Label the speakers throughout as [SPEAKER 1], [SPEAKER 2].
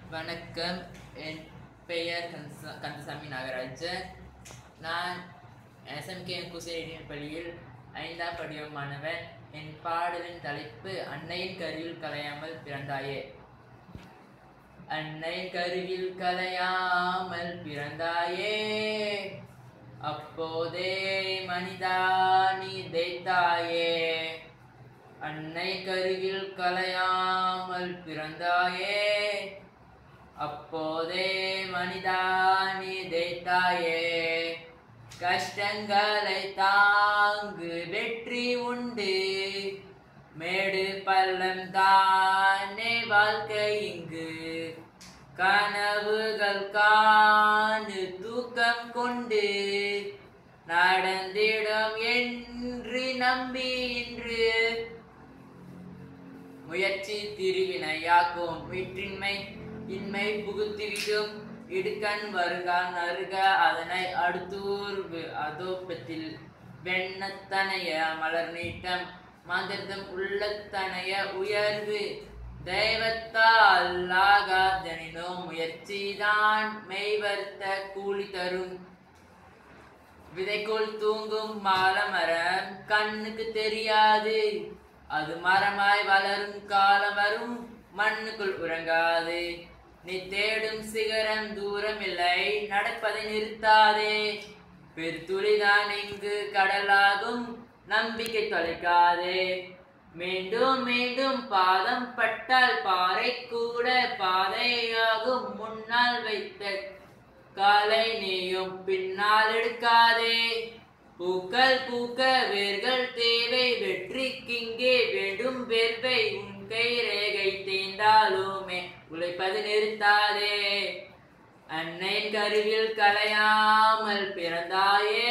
[SPEAKER 1] வணக்கம் என் பெயர் கந்தசா கந்தசாமி நாகராஜன் நான் எஸ்எம்கே குசேரியின் பள்ளியில் ஐந்தாம் படிவம் மாணவன் என் பாடலின் தலைப்பு அன்னையின் கருவில் கலையாமல் பிறந்தாயே அன்னை கருவில் கலையாமல் பிறந்தாயே அப்போதே மனிதா நீ தேய்த்தாயே அன்னை கருவில் கலையாமல் பிறந்தாயே அப்போதே மனிதா நீ தேய்த்தாயே கஷ்டங்களை தாங்கு வெற்றி உண்டு மேடு பள்ளம் தானே வாழ்க்கை இங்கு கனவுகள் காணு தூக்கம் கொண்டு நடந்திடும் என்று நம்பி இன்று முயற்சி திருவினையாக்கும் வீற்றின்மை இன்மை புகுத்திவிடும் இடுக்கண் வருகான் நறுக அதனை அடுத்தூர் அதோப்பத்தில் வெண்ணத்தனைய மலர் நீட்டம் மாந்திரதம் உள்ளத்தனைய உயர்வு தெய்வத்தால் ஆகாதனினோ முயற்சிதான் மெய்வர்த்த கூலி தரும் விதைக்குள் தூங்கும் மாலமரம் கண்ணுக்கு தெரியாது அது மரமாய் வளரும் காலம் வரும் மண்ணுக்குள் உறங்காது நீ தேடும் சிகரம் தூரம் இல்லை நடப்பதை நிறுத்தாதே பெருத்துளிதான் இங்கு கடலாகும் நம்பிக்கை தொலைக்காதே மீண்டும் மீண்டும் பாதம் பட்டால் பாறை கூட பாதையாகும் முன்னால் வைத்த காலை நீயும் பின்னால் எடுக்காதே பூக்கள் பூக்க வேர்கள் தேவை வெற்றிக்கிங்கே வேண்டும் வேர்வை உன் கை ரேகை தேய்ந்தாலுமே உழைப்பது நிறுத்தாதே அன்னை கருவில் கலையாமல் பிறந்தாயே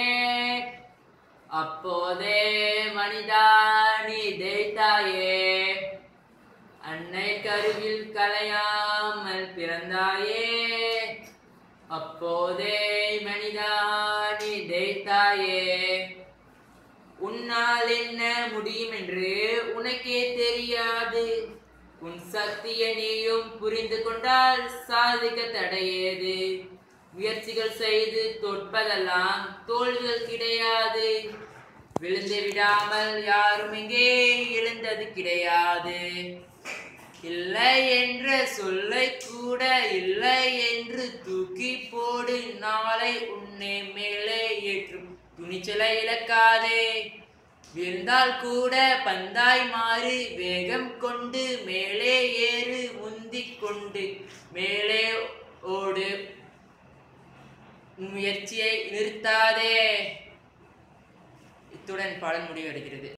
[SPEAKER 1] அப்போதே மனிதா நீ தேய்த்தாயே அன்னை கருவில் கலையாமல் பிறந்தாயே அப்போதே மனிதா நீ தேய்த்தாயே உன்னால் என்ன முடியும் என்று உனக்கே தெரியாது உன் சக்தியை நீயும் புரிந்து கொண்டால் சாதிக்க தடையேது முயற்சிகள் செய்து தொட்பதெல்லாம் தோல்விகள் கிடையாது விழுந்து விடாமல் யாரும் இங்கே எழுந்தது கிடையாது இல்லை என்ற சொல்லை கூட இல்லை என்று தூக்கி போடு நாளை உன்னை மேலே ஏற்றும் துணிச்சலை இழக்காதே விழுந்தால் கூட பந்தாய் மாறி வேகம் கொண்டு மேலே ஏறு முந்திக் கொண்டு மேலே ஓடு முயற்சியை நிறுத்தாதே இத்துடன் பாடல் முடிவடைகிறது